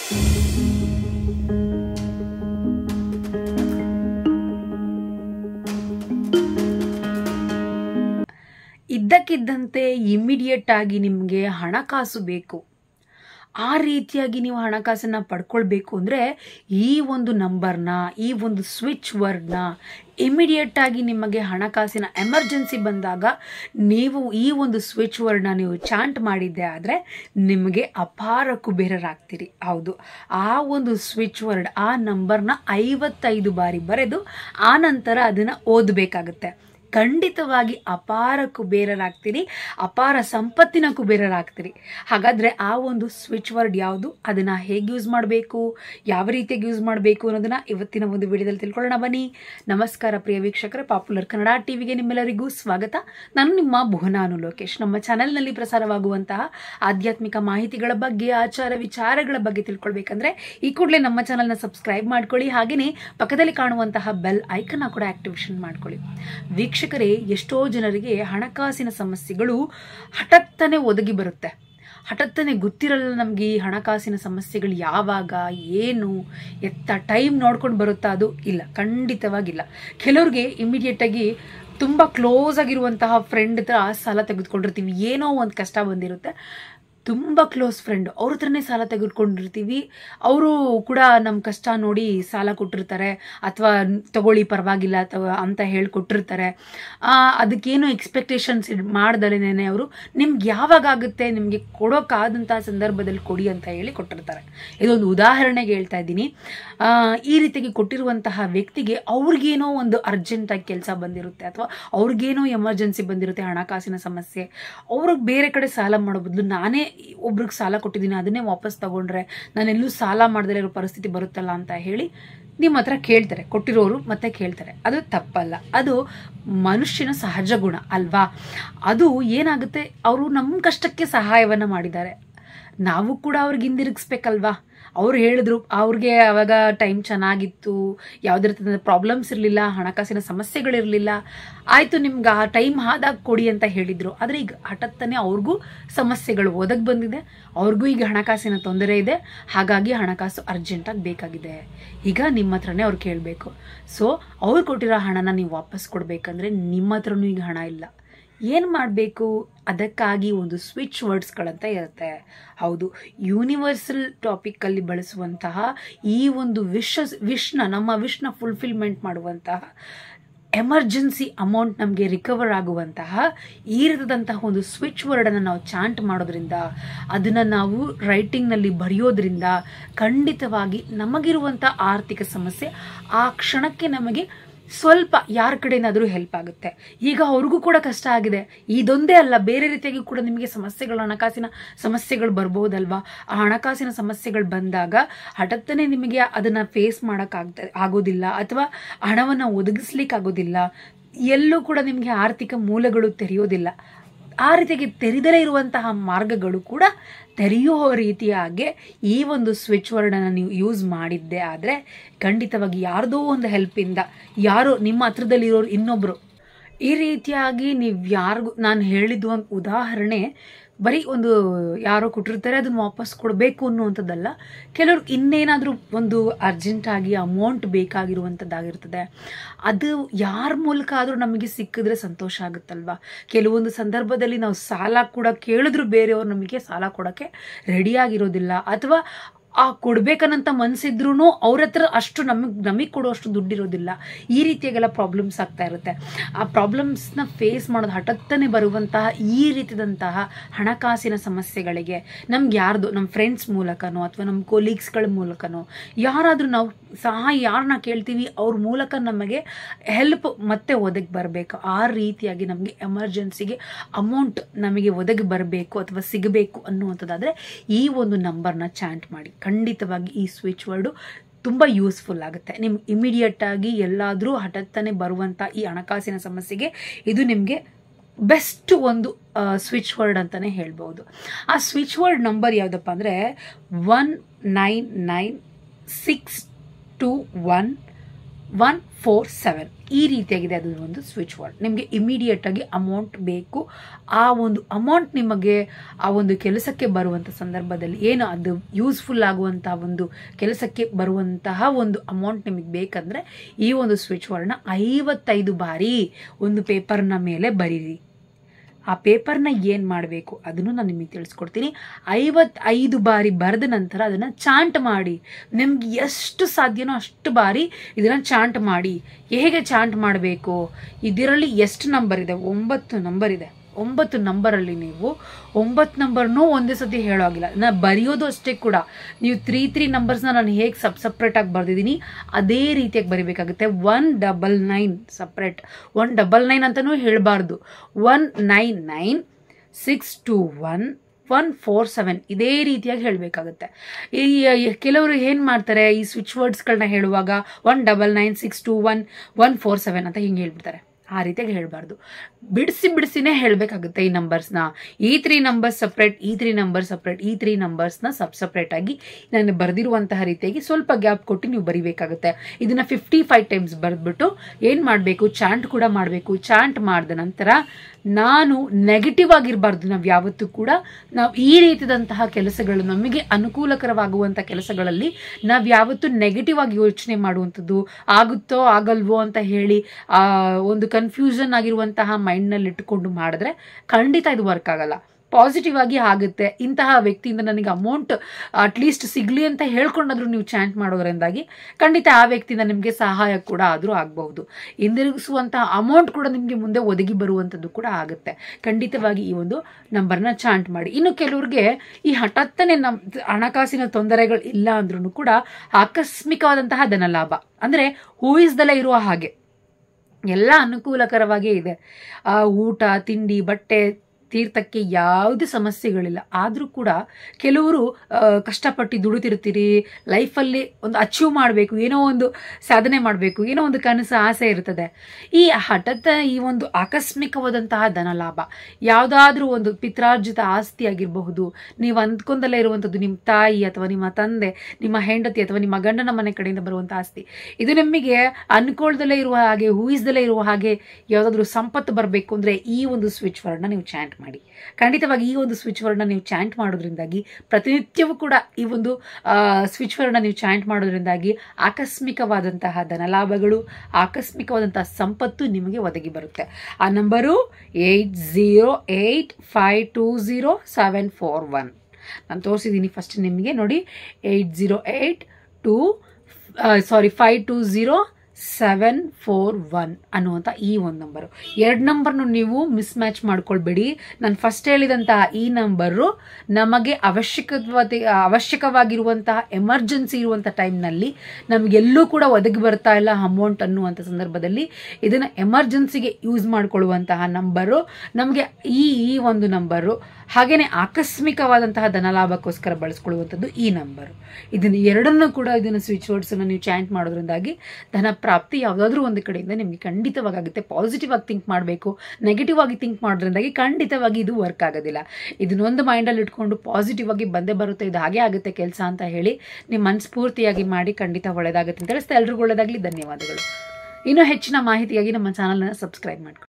ಇದ್ದಕ್ಕಿದ್ದಂತೆ ಇಮ್ಮಿಡಿಯೇಟ್ ಆಗಿ ನಿಮಗೆ ಹಣಕಾಸು ಬೇಕು ಆ ರೀತಿಯಾಗಿ ನೀವು ಹಣಕಾಸನ್ನ ಪಡ್ಕೊಳ್ಬೇಕು ಅಂದರೆ ಈ ಒಂದು ನಂಬರ್ನ ಈ ಒಂದು ಸ್ವಿಚ್ ವರ್ಡ್ನ ಇಮಿಡಿಯೇಟ್ ಆಗಿ ನಿಮಗೆ ಹಣಕಾಸಿನ ಎಮರ್ಜೆನ್ಸಿ ಬಂದಾಗ ನೀವು ಈ ಒಂದು ಸ್ವಿಚ್ ವರ್ಡ್ನ ನೀವು ಚಾಂಟ್ ಮಾಡಿದ್ದೆ ಆದರೆ ನಿಮಗೆ ಅಪಾರ ಕುಬೇರರಾಗ್ತೀರಿ ಹೌದು ಆ ಒಂದು ಸ್ವಿಚ್ ವರ್ಡ್ ಆ ನಂಬರ್ನ ಐವತ್ತೈದು ಬಾರಿ ಬರೆದು ಆ ನಂತರ ಅದನ್ನು ಓದಬೇಕಾಗುತ್ತೆ ಖಂಡಿತವಾಗಿ ಅಪಾರ ಕುಬೇರರಾಗ್ತೀರಿ ಅಪಾರ ಸಂಪತ್ತಿನ ಕುಬೇರರಾಗ್ತೀರಿ ಹಾಗಾದರೆ ಆ ಒಂದು ಸ್ವಿಚ್ ವರ್ಡ್ ಯಾವುದು ಅದನ್ನು ಹೇಗೆ ಯೂಸ್ ಮಾಡಬೇಕು ಯಾವ ರೀತಿಯಾಗಿ ಯೂಸ್ ಮಾಡಬೇಕು ಅನ್ನೋದನ್ನ ಇವತ್ತಿನ ಒಂದು ವಿಡಿಯೋದಲ್ಲಿ ತಿಳ್ಕೊಳ್ಳೋಣ ಬನ್ನಿ ನಮಸ್ಕಾರ ಪ್ರಿಯ ವೀಕ್ಷಕರ ಪಾಪ್ಯುಲರ್ ಕನ್ನಡ ಟಿವಿಗೆ ನಿಮ್ಮೆಲ್ಲರಿಗೂ ಸ್ವಾಗತ ನಾನು ನಿಮ್ಮ ಭುವನಾನು ಲೋಕೇಶ್ ನಮ್ಮ ಚಾನೆಲ್ನಲ್ಲಿ ಪ್ರಸಾರವಾಗುವಂತಹ ಆಧ್ಯಾತ್ಮಿಕ ಮಾಹಿತಿಗಳ ಬಗ್ಗೆ ಆಚಾರ ವಿಚಾರಗಳ ಬಗ್ಗೆ ತಿಳ್ಕೊಳ್ಬೇಕಂದ್ರೆ ಈ ಕೂಡಲೇ ನಮ್ಮ ಚಾನೆಲ್ನ ಸಬ್ಸ್ಕ್ರೈಬ್ ಮಾಡ್ಕೊಳ್ಳಿ ಹಾಗೆಯೇ ಪಕ್ಕದಲ್ಲಿ ಕಾಣುವಂತಹ ಬೆಲ್ ಐಕನ್ನ ಕೂಡ ಆಕ್ಟಿವೇಶನ್ ಮಾಡ್ಕೊಳ್ಳಿ ವೀಕ್ಷಕರೇ ಎಷ್ಟೋ ಜನರಿಗೆ ಹಣಕಾಸಿನ ಸಮಸ್ಯೆಗಳು ಹಠತ್ತನೆ ಒದಗಿ ಬರುತ್ತೆ ಹಠತ್ತನೆ ಗೊತ್ತಿರಲ್ಲ ನಮಗೆ ಈ ಹಣಕಾಸಿನ ಸಮಸ್ಯೆಗಳು ಯಾವಾಗ ಏನು ಎತ್ತ ಟೈಮ್ ನೋಡ್ಕೊಂಡು ಬರುತ್ತಾ ಅದು ಇಲ್ಲ ಖಂಡಿತವಾಗಿಲ್ಲ ಕೆಲವ್ರಿಗೆ ಇಮಿಡಿಯೇಟಾಗಿ ತುಂಬ ಕ್ಲೋಸ್ ಆಗಿರುವಂತಹ ಫ್ರೆಂಡ್ ಹತ್ರ ಸಾಲ ತೆಗೆದುಕೊಂಡಿರ್ತೀವಿ ಏನೋ ಒಂದು ಕಷ್ಟ ಬಂದಿರುತ್ತೆ ತುಂಬ ಕ್ಲೋಸ್ ಫ್ರೆಂಡ್ ಅವ್ರ ಹತ್ರನೇ ಸಾಲ ತೆಗೆದುಕೊಂಡಿರ್ತೀವಿ ಅವರು ಕೂಡ ನಮ್ಮ ಕಷ್ಟ ನೋಡಿ ಸಾಲ ಕೊಟ್ಟಿರ್ತಾರೆ ಅಥವಾ ತಗೊಳ್ಳಿ ಪರವಾಗಿಲ್ಲ ಅಥವಾ ಅಂತ ಹೇಳಿಕೊಟ್ಟಿರ್ತಾರೆ ಅದಕ್ಕೇನು ಎಕ್ಸ್ಪೆಕ್ಟೇಷನ್ಸ್ ಮಾಡ್ದಲೇನೆ ಅವರು ನಿಮ್ಗೆ ಯಾವಾಗ ಆಗುತ್ತೆ ನಿಮಗೆ ಕೊಡೋಕ್ಕಾದಂಥ ಸಂದರ್ಭದಲ್ಲಿ ಕೊಡಿ ಅಂತ ಹೇಳಿ ಕೊಟ್ಟಿರ್ತಾರೆ ಇದೊಂದು ಉದಾಹರಣೆಗೆ ಹೇಳ್ತಾ ಇದ್ದೀನಿ ಈ ರೀತಿಯಾಗಿ ಕೊಟ್ಟಿರುವಂತಹ ವ್ಯಕ್ತಿಗೆ ಅವ್ರಿಗೇನೋ ಒಂದು ಅರ್ಜೆಂಟಾಗಿ ಕೆಲಸ ಬಂದಿರುತ್ತೆ ಅಥವಾ ಅವ್ರಿಗೇನೋ ಎಮರ್ಜೆನ್ಸಿ ಬಂದಿರುತ್ತೆ ಹಣಕಾಸಿನ ಸಮಸ್ಯೆ ಅವ್ರಿಗೆ ಬೇರೆ ಕಡೆ ಸಾಲ ಮಾಡೋ ಬದಲು ನಾನೇ ಒಬ್ರಿಗೆ ಸಾಲ ಕೊಟ್ಟಿದ್ದೀನಿ ಅದನ್ನೇ ವಾಪಸ್ ತಗೊಂಡ್ರೆ ನಾನೆಲ್ಲೂ ಸಾಲ ಮಾಡದೇ ಇರೋ ಪರಿಸ್ಥಿತಿ ಬರುತ್ತಲ್ಲ ಅಂತ ಹೇಳಿ ನಿಮ್ಮ ಹತ್ರ ಕೇಳ್ತಾರೆ ಕೊಟ್ಟಿರೋರು ಮತ್ತೆ ಕೇಳ್ತಾರೆ ಅದು ತಪ್ಪಲ್ಲ ಅದು ಮನುಷ್ಯನ ಸಹಜ ಗುಣ ಅಲ್ವಾ ಅದು ಏನಾಗುತ್ತೆ ಅವರು ನಮ್ಮ ಕಷ್ಟಕ್ಕೆ ಸಹಾಯವನ್ನು ಮಾಡಿದ್ದಾರೆ ನಾವು ಕೂಡ ಅವ್ರಿಗೆ ಹಿಂದಿರುಗಿಸ್ಬೇಕಲ್ವಾ ಅವ್ರು ಹೇಳಿದ್ರು ಅವ್ರಿಗೆ ಅವಾಗ ಟೈಮ್ ಚೆನ್ನಾಗಿತ್ತು ಯಾವುದೇ ರೀತಿಯ ಪ್ರಾಬ್ಲಮ್ಸ್ ಇರಲಿಲ್ಲ ಹಣಕಾಸಿನ ಸಮಸ್ಯೆಗಳಿರಲಿಲ್ಲ ಆಯಿತು ನಿಮ್ಗೆ ಆ ಟೈಮ್ ಆದಾಗ ಕೊಡಿ ಅಂತ ಹೇಳಿದರು ಆದರೆ ಈಗ ಹಠತ್ತನೆ ಅವ್ರಿಗೂ ಸಮಸ್ಯೆಗಳು ಒದಗಿ ಬಂದಿದೆ ಅವ್ರಿಗೂ ಈಗ ಹಣಕಾಸಿನ ತೊಂದರೆ ಇದೆ ಹಾಗಾಗಿ ಹಣಕಾಸು ಅರ್ಜೆಂಟಾಗಿ ಬೇಕಾಗಿದೆ ಈಗ ನಿಮ್ಮ ಹತ್ರನೇ ಅವ್ರು ಕೇಳಬೇಕು ಸೊ ಅವ್ರು ಕೊಟ್ಟಿರೋ ಹಣನ ನೀವು ವಾಪಸ್ ಕೊಡಬೇಕಂದ್ರೆ ನಿಮ್ಮ ಹತ್ರನೂ ಈಗ ಹಣ ಇಲ್ಲ ಏನು ಮಾಡಬೇಕು ಅದಕ್ಕಾಗಿ ಒಂದು ಸ್ವಿಚ್ ವರ್ಡ್ಸ್ಗಳಂತ ಇರುತ್ತೆ ಹೌದು ಯೂನಿವರ್ಸಲ್ ಟಾಪಿಕ್ಕಲ್ಲಿ ಬಳಸುವಂತಹ ಈ ಒಂದು ವಿಶ್ ವಿಶ್ನ ನಮ್ಮ ವಿಶ್ನ ಫುಲ್ಫಿಲ್ಮೆಂಟ್ ಮಾಡುವಂತಹ ಎಮರ್ಜೆನ್ಸಿ ಅಮೌಂಟ್ ನಮಗೆ ರಿಕವರ್ ಆಗುವಂತಹ ಈ ರೀತಿಯಾದಂತಹ ಒಂದು ಸ್ವಿಚ್ ವರ್ಡನ್ನು ನಾವು ಚಾಂಟ್ ಮಾಡೋದ್ರಿಂದ ಅದನ್ನು ನಾವು ರೈಟಿಂಗ್ನಲ್ಲಿ ಬರೆಯೋದ್ರಿಂದ ಖಂಡಿತವಾಗಿ ನಮಗಿರುವಂಥ ಆರ್ಥಿಕ ಸಮಸ್ಯೆ ಆ ಕ್ಷಣಕ್ಕೆ ನಮಗೆ ಸ್ವಲ್ಪ ಯಾರ ಕಡೆಯಿಂದಾದರೂ ಹೆಲ್ಪ್ ಆಗುತ್ತೆ ಈಗ ಅವ್ರಿಗೂ ಕೂಡ ಕಷ್ಟ ಆಗಿದೆ ಇದೊಂದೇ ಅಲ್ಲ ಬೇರೆ ರೀತಿಯಾಗಿ ಕೂಡ ನಿಮಗೆ ಸಮಸ್ಯೆಗಳು ಹಣಕಾಸಿನ ಸಮಸ್ಯೆಗಳು ಬರ್ಬೋದಲ್ವಾ ಆ ಹಣಕಾಸಿನ ಸಮಸ್ಯೆಗಳು ಬಂದಾಗ ಹಠತ್ತನೆ ನಿಮಗೆ ಅದನ್ನು ಫೇಸ್ ಮಾಡೋಕ್ಕಾಗ್ತ ಆಗೋದಿಲ್ಲ ಅಥವಾ ಹಣವನ್ನು ಒದಗಿಸ್ಲಿಕ್ಕೆ ಆಗೋದಿಲ್ಲ ಎಲ್ಲೂ ಕೂಡ ನಿಮಗೆ ಆರ್ಥಿಕ ಮೂಲಗಳು ತೆರೆಯೋದಿಲ್ಲ ಆ ರೀತಿಯಾಗಿ ತೆರೆದಲೇ ಇರುವಂತಹ ಮಾರ್ಗಗಳು ಕೂಡ ತೆರೆಯೋ ರೀತಿಯಾಗಿ ಈ ಒಂದು ಸ್ವಿಚ್ ವರ್ಡನ್ನು ನೀವು ಯೂಸ್ ಮಾಡಿದ್ದೆ ಆದರೆ ಖಂಡಿತವಾಗಿ ಯಾರ್ದೋ ಒಂದು ಹೆಲ್ಪಿಂದ ಯಾರೋ ನಿಮ್ಮ ಹತ್ರದಲ್ಲಿರೋರು ಇನ್ನೊಬ್ಬರು ಈ ರೀತಿಯಾಗಿ ನೀವು ಯಾರಿಗೂ ನಾನು ಹೇಳಿದ್ದು ಒಂದು ಉದಾಹರಣೆ ಬರೀ ಒಂದು ಯಾರೋ ಕೊಟ್ಟಿರ್ತಾರೆ ಅದನ್ನು ವಾಪಸ್ ಕೊಡಬೇಕು ಅನ್ನುವಂಥದ್ದಲ್ಲ ಕೆಲವರು ಇನ್ನೇನಾದರೂ ಒಂದು ಅರ್ಜೆಂಟಾಗಿ ಅಮೌಂಟ್ ಬೇಕಾಗಿರುವಂಥದ್ದಾಗಿರ್ತದೆ ಅದು ಯಾರ ಮೂಲಕ ಆದರೂ ನಮಗೆ ಸಿಕ್ಕಿದ್ರೆ ಸಂತೋಷ ಆಗುತ್ತಲ್ವಾ ಕೆಲವೊಂದು ಸಂದರ್ಭದಲ್ಲಿ ನಾವು ಸಾಲ ಕೂಡ ಕೇಳಿದ್ರು ಬೇರೆಯವ್ರು ನಮಗೆ ಸಾಲ ಕೊಡೋಕ್ಕೆ ರೆಡಿಯಾಗಿರೋದಿಲ್ಲ ಅಥವಾ ಆ ಕೊಡ್ಬೇಕನ್ನಂತ ಮನಸ್ಸಿದ್ರೂ ಅವ್ರ ಹತ್ರ ಅಷ್ಟು ನಮಗೆ ನಮಗೆ ಕೊಡುವಷ್ಟು ದುಡ್ಡಿರೋದಿಲ್ಲ ಈ ರೀತಿಯಾಗೆಲ್ಲ ಪ್ರಾಬ್ಲಮ್ಸ್ ಆಗ್ತಾ ಇರುತ್ತೆ ಆ ಪ್ರಾಬ್ಲಮ್ಸ್ನ ಫೇಸ್ ಮಾಡೋದು ಹಠತ್ತನೆ ಬರುವಂತಹ ಈ ರೀತಿಯಾದಂತಹ ಹಣಕಾಸಿನ ಸಮಸ್ಯೆಗಳಿಗೆ ನಮ್ಗೆ ಯಾರ್ದು ನಮ್ಮ ಫ್ರೆಂಡ್ಸ್ ಮೂಲಕನೋ ಅಥವಾ ನಮ್ಮ ಕೊಲೀಗ್ಸ್ಗಳ ಮೂಲಕನೋ ಯಾರಾದರೂ ನಾವು ಸಹಾಯ ಯಾರನ್ನ ಕೇಳ್ತೀವಿ ಅವ್ರ ಮೂಲಕ ನಮಗೆ ಹೆಲ್ಪ್ ಮತ್ತೆ ಒದಗಿ ಬರಬೇಕು ಆ ರೀತಿಯಾಗಿ ನಮಗೆ ಎಮರ್ಜೆನ್ಸಿಗೆ ಅಮೌಂಟ್ ನಮಗೆ ಒದಗಿ ಬರಬೇಕು ಅಥವಾ ಸಿಗಬೇಕು ಅನ್ನುವಂಥದ್ದಾದರೆ ಈ ಒಂದು ನಂಬರ್ನ ಚಾಂಟ್ ಮಾಡಿ ಖಂಡಿತವಾಗಿ ಈ ಸ್ವಿಚ್ ವರ್ಡು ತುಂಬ ಯೂಸ್ಫುಲ್ ಆಗುತ್ತೆ ನಿಮ್ಗೆ ಇಮಿಡಿಯೇಟಾಗಿ ಎಲ್ಲಾದರೂ ಹಠತ್ತನೆ ಬರುವಂಥ ಈ ಹಣಕಾಸಿನ ಸಮಸ್ಯೆಗೆ ಇದು ನಿಮಗೆ ಬೆಸ್ಟ್ ಒಂದು ಸ್ವಿಚ್ ವರ್ಡ್ ಅಂತಲೇ ಹೇಳ್ಬೋದು ಆ ಸ್ವಿಚ್ ವರ್ಡ್ ನಂಬರ್ ಯಾವುದಪ್ಪ ಅಂದರೆ one nine nine six two one one four seven ಈ ರೀತಿಯಾಗಿದೆ ಅದು ಒಂದು ಸ್ವಿಚ್ ವರ್ಡ್ ನಿಮಗೆ ಇಮಿಡಿಯೇಟಾಗಿ ಅಮೌಂಟ್ ಬೇಕು ಆ ಒಂದು ಅಮೌಂಟ್ ನಿಮಗೆ ಆ ಒಂದು ಕೆಲಸಕ್ಕೆ ಬರುವಂಥ ಸಂದರ್ಭದಲ್ಲಿ ಏನು ಅದು ಯೂಸ್ಫುಲ್ ಆಗುವಂಥ ಒಂದು ಕೆಲಸಕ್ಕೆ ಬರುವಂತಹ ಒಂದು ಅಮೌಂಟ್ ನಿಮಗೆ ಬೇಕಂದರೆ ಈ ಒಂದು ಸ್ವಿಚ್ ವರ್ಡ್ನ ಐವತ್ತೈದು ಬಾರಿ ಒಂದು ಪೇಪರ್ನ ಮೇಲೆ ಬರೀರಿ ಆ ಪೇಪರ್ನ ಏನು ಮಾಡಬೇಕು ಅದನ್ನು ನಾನು ನಿಮಗೆ ತಿಳಿಸ್ಕೊಡ್ತೀನಿ ಐವತ್ತೈದು ಬಾರಿ ಬರೆದ ನಂತರ ಅದನ್ನು ಚಾಂಟ್ ಮಾಡಿ ನಿಮ್ಗೆ ಎಷ್ಟು ಸಾಧ್ಯನೋ ಅಷ್ಟು ಬಾರಿ ಇದನ್ನು ಚಾಂಟ್ ಮಾಡಿ ಹೇಗೆ ಚಾಂಟ್ ಮಾಡಬೇಕು ಇದರಲ್ಲಿ ಎಷ್ಟು ನಂಬರ್ ಇದೆ ಒಂಬತ್ತು ನಂಬರ್ ಇದೆ ಒಂಬತ್ತು ನಂಬರಲ್ಲಿ ನೀವು ಒಂಬತ್ತು ನಂಬರ್ನೂ ಒಂದೇ ಸತಿ ಹೇಳೋ ಆಗಿಲ್ಲ ನಾನು ಬರೆಯೋದು ಅಷ್ಟೇ ಕೂಡ ನೀವು ತ್ರೀ ತ್ರೀ ನಂಬರ್ಸ್ನ ನಾನು ಹೇಗೆ ಸಬ್ ಸಪ್ರೇಟಾಗಿ ಬರೆದಿದ್ದೀನಿ ಅದೇ ರೀತಿಯಾಗಿ ಬರಿಬೇಕಾಗುತ್ತೆ one double nine separate one double nine ಅಂತಲೂ ಹೇಳಬಾರ್ದು one nine nine six two one one four seven ಇದೇ ರೀತಿಯಾಗಿ ಹೇಳಬೇಕಾಗುತ್ತೆ ಈ ಈ ಕೆಲವರು ಏನು ಮಾಡ್ತಾರೆ ಈ ಸ್ವಿಚ್ ವರ್ಡ್ಸ್ಗಳನ್ನ ಹೇಳುವಾಗ one double nine six two one one four seven ಅಂತ ಹಿಂಗೆ ಹೇಳ್ಬಿಡ್ತಾರೆ ಆ ರೀತಿಯಾಗಿ ಹೇಳಬಾರ್ದು ಬಿಡಿಸಿ ಬಿಡಿಸಿನೇ ಹೇಳಬೇಕಾಗುತ್ತೆ ಈ ನಂಬರ್ಸ್ನ ಈ ತ್ರೀ ನಂಬರ್ಸ್ ಸಪ್ರೇಟ್ ಈ ತ್ರೀ ನಂಬರ್ ಸಪ್ರೇಟ್ ಈ ತ್ರೀ ನಂಬರ್ಸ್ನ ಸಬ್ ಸಪ್ರೇಟ್ ಆಗಿ ನಾನು ಬರೆದಿರುವಂತಹ ರೀತಿಯಾಗಿ ಸ್ವಲ್ಪ ಗ್ಯಾಪ್ ಕೊಟ್ಟು ನೀವು ಬರಿಬೇಕಾಗುತ್ತೆ ಇದನ್ನ ಫಿಫ್ಟಿ ಫೈವ್ ಟೈಮ್ಸ್ ಬರೆದ್ಬಿಟ್ಟು ಏನು ಮಾಡಬೇಕು ಚಾಂಟ್ ಕೂಡ ಮಾಡಬೇಕು ಚಾಂಟ್ ಮಾಡಿದ ನಂತರ ನಾನು ನೆಗೆಟಿವ್ ಆಗಿರಬಾರ್ದು ನಾವು ಯಾವತ್ತೂ ಕೂಡ ನಾವು ಈ ರೀತಿಯಾದಂತಹ ಕೆಲಸಗಳು ನಮಗೆ ಅನುಕೂಲಕರವಾಗುವಂಥ ಕೆಲಸಗಳಲ್ಲಿ ನಾವು ಯಾವತ್ತೂ ನೆಗೆಟಿವ್ ಆಗಿ ಯೋಚನೆ ಮಾಡುವಂಥದ್ದು ಆಗುತ್ತೋ ಆಗಲ್ವೋ ಅಂತ ಹೇಳಿ ಆ ಒಂದು ಕನ್ಫ್ಯೂಷನ್ ಆಗಿರುವಂತಹ ಮೈಂಡ್ನಲ್ಲಿ ಇಟ್ಟುಕೊಂಡು ಮಾಡಿದ್ರೆ ಖಂಡಿತ ಇದು ವರ್ಕ್ ಆಗಲ್ಲ ಪಾಸಿಟಿವ್ ಆಗಿ ಆಗುತ್ತೆ ಇಂತಹ ವ್ಯಕ್ತಿಯಿಂದ ನನಗೆ ಅಮೌಂಟ್ ಅಟ್ಲೀಸ್ಟ್ ಸಿಗಲಿ ಅಂತ ಹೇಳ್ಕೊಂಡಾದ್ರೂ ನೀವು ಚಾಂಟ್ ಮಾಡೋದ್ರಿಂದಾಗಿ ಖಂಡಿತ ಆ ವ್ಯಕ್ತಿಯಿಂದ ನಿಮಗೆ ಸಹಾಯ ಕೂಡ ಆದರೂ ಆಗಬಹುದು ಹಿಂದಿರುಗಿಸುವಂತಹ ಅಮೌಂಟ್ ಕೂಡ ನಿಮಗೆ ಮುಂದೆ ಒದಗಿ ಬರುವಂಥದ್ದು ಕೂಡ ಆಗುತ್ತೆ ಖಂಡಿತವಾಗಿ ಈ ಒಂದು ನಂಬರ್ನ ಚಾಂಟ್ ಮಾಡಿ ಇನ್ನು ಕೆಲವ್ರಿಗೆ ಈ ಹಠಾತ್ತನೆ ನಮ್ಮ ಹಣಕಾಸಿನ ತೊಂದರೆಗಳು ಇಲ್ಲ ಅಂದ್ರೂ ಕೂಡ ಆಕಸ್ಮಿಕವಾದಂತಹ ಧನಲಾಭ ಅಂದರೆ ಹೂಯಿಸ್ದಲೇ ಇರುವ ಹಾಗೆ ಎಲ್ಲ ಅನುಕೂಲಕರವಾಗೇ ಇದೆ ಆ ಊಟ ತಿಂಡಿ ಬಟ್ಟೆ ತೀರ್ಥಕ್ಕೆ ಯಾವುದೇ ಸಮಸ್ಯೆಗಳಿಲ್ಲ ಆದರೂ ಕೂಡ ಕೆಲವರು ಆ, ಕಷ್ಟಪಟ್ಟು ದುಡಿತಿರ್ತೀರಿ ಲೈಫಲ್ಲಿ ಒಂದು ಅಚೀವ್ ಮಾಡಬೇಕು ಏನೋ ಒಂದು ಸಾಧನೆ ಮಾಡಬೇಕು ಏನೋ ಒಂದು ಕನಸು ಆಸೆ ಇರ್ತದೆ ಈ ಹಠಾತ್ ಈ ಒಂದು ಆಕಸ್ಮಿಕವಾದಂತಹ ಧನ ಲಾಭ ಯಾವುದಾದ್ರೂ ಒಂದು ಪಿತ್ರಾರ್ಜಿತ ಆಸ್ತಿ ಆಗಿರಬಹುದು ನೀವು ಅಂದ್ಕೊಂಡಲ್ಲೇ ಇರುವಂಥದ್ದು ನಿಮ್ಮ ತಾಯಿ ಅಥವಾ ನಿಮ್ಮ ತಂದೆ ನಿಮ್ಮ ಹೆಂಡತಿ ಅಥವಾ ನಿಮ್ಮ ಗಂಡನ ಮನೆ ಕಡೆಯಿಂದ ಬರುವಂಥ ಆಸ್ತಿ ಇದು ನಿಮಗೆ ಅನ್ಕೊಳ್ದಲ್ಲೇ ಇರುವ ಹಾಗೆ ಊಹಿಸ್ದಲೇ ಇರುವ ಹಾಗೆ ಯಾವುದಾದ್ರೂ ಸಂಪತ್ತು ಬರಬೇಕು ಅಂದರೆ ಈ ಒಂದು ಸ್ವಿಚ್ ವರ್ಡ್ನ ನೀವು ಚಾಂಟ್ ಮಾಡಿ ಖಂಡಿತವಾಗಿ ಈ ಒಂದು ಸ್ವಿಚ್ ವರ್ಡ್ನ ನೀವು ಚಾಂಟ್ ಮಾಡೋದ್ರಿಂದಾಗಿ ಪ್ರತಿನಿತ್ಯವೂ ಕೂಡ ಈ ಒಂದು ಸ್ವಿಚ್ ವರ್ಡ್ನ ನೀವು ಚಾಂಟ್ ಮಾಡೋದ್ರಿಂದಾಗಿ ಆಕಸ್ಮಿಕವಾದಂತಹ ಧನಲಾಭಗಳು ಆಕಸ್ಮಿಕವಾದಂತಹ ಸಂಪತ್ತು ನಿಮಗೆ ಒದಗಿ ಬರುತ್ತೆ ಆ number eight zero eight five two zero seven four one ನಾನು ತೋರಿಸಿದ್ದೀನಿ ಫಸ್ಟ್ ನಿಮಗೆ ನೋಡಿ eight zero eight two sorry five two zero seven four one ಅನ್ನುವಂಥ ಈ ಒಂದು ನಂಬರು ಎರಡು ನಂಬರ್ನು ನೀವು ಮಿಸ್ ಮ್ಯಾಚ್ ಮಾಡ್ಕೊಳ್ಬೇಡಿ ನಾನು ಫಸ್ಟ್ ಹೇಳಿದಂತಹ ಈ ನಂಬರು ನಮಗೆ ಅವಶ್ಯಕತೆ ಅವಶ್ಯಕವಾಗಿರುವಂತಹ ಎಮರ್ಜೆನ್ಸಿ ಇರುವಂಥ ಟೈಮ್ನಲ್ಲಿ ನಮಗೆಲ್ಲೂ ಕೂಡ ಒದಗಿ ಬರ್ತಾ ಇಲ್ಲ ಅಮೌಂಟ್ ಅನ್ನುವಂಥ ಸಂದರ್ಭದಲ್ಲಿ ಇದನ್ನು ಎಮರ್ಜೆನ್ಸಿಗೆ ಯೂಸ್ ಮಾಡ್ಕೊಳ್ಳುವಂತಹ ನಂಬರು ನಮಗೆ ಈ ಈ ಒಂದು ನಂಬರು ಹಾಗೆಯೇ ಆಕಸ್ಮಿಕವಾದಂತಹ ಧನಲಾಭಕ್ಕೋಸ್ಕರ ಬಳಸ್ಕೊಳ್ಳುವಂಥದ್ದು ಈ ನಂಬರು ಇದನ್ನು ಎರಡನ್ನೂ ಕೂಡ ಇದನ್ನು ಸ್ವಿಚ್ ವರ್ಡ್ಸನ್ನು ನೀವು ಚಾಂಟ್ ಮಾಡೋದ್ರಿಂದಾಗಿ ಧನ ಪ್ರಾಪ್ತಿ ಯಾವುದಾದ್ರೂ ಒಂದು ಕಡೆಯಿಂದ ನಿಮಗೆ ಖಂಡಿತವಾಗಿ ಆಗುತ್ತೆ ಪಾಸಿಟಿವ್ ಆಗಿ ಥಿಂಕ್ ಮಾಡಬೇಕು ನೆಗೆಟಿವ್ ಆಗಿ ಥಿಂಕ್ ಮಾಡೋದ್ರಿಂದಾಗಿ ಖಂಡಿತವಾಗಿ ಇದು ವರ್ಕ್ ಆಗೋದಿಲ್ಲ ಇದನ್ನೊಂದು ಮೈಂಡಲ್ಲಿ ಇಟ್ಕೊಂಡು ಪಾಸಿಟಿವ್ ಆಗಿ ಬಂದೇ ಬರುತ್ತೆ ಇದು ಹಾಗೆ ಆಗುತ್ತೆ ಕೆಲಸ ಅಂತ ಹೇಳಿ ನಿಮ್ಮ ಮನಸ್ಫೂರ್ತಿಯಾಗಿ ಮಾಡಿ ಖಂಡಿತ ಒಳ್ಳೆಯದಾಗುತ್ತೆ ಅಂತ ಹೇಳಿಸ್ತಾ ಎಲ್ರಿಗೂ ಒಳ್ಳೆಯದಾಗಲಿ ಧನ್ಯವಾದಗಳು ಇನ್ನೂ ಹೆಚ್ಚಿನ ಮಾಹಿತಿಯಾಗಿ ನಮ್ಮ ಚಾನಲ್ನ ಸಬ್ಸ್ಕ್ರೈಬ್ ಮಾಡ್ಕೊಳ್ಳಿ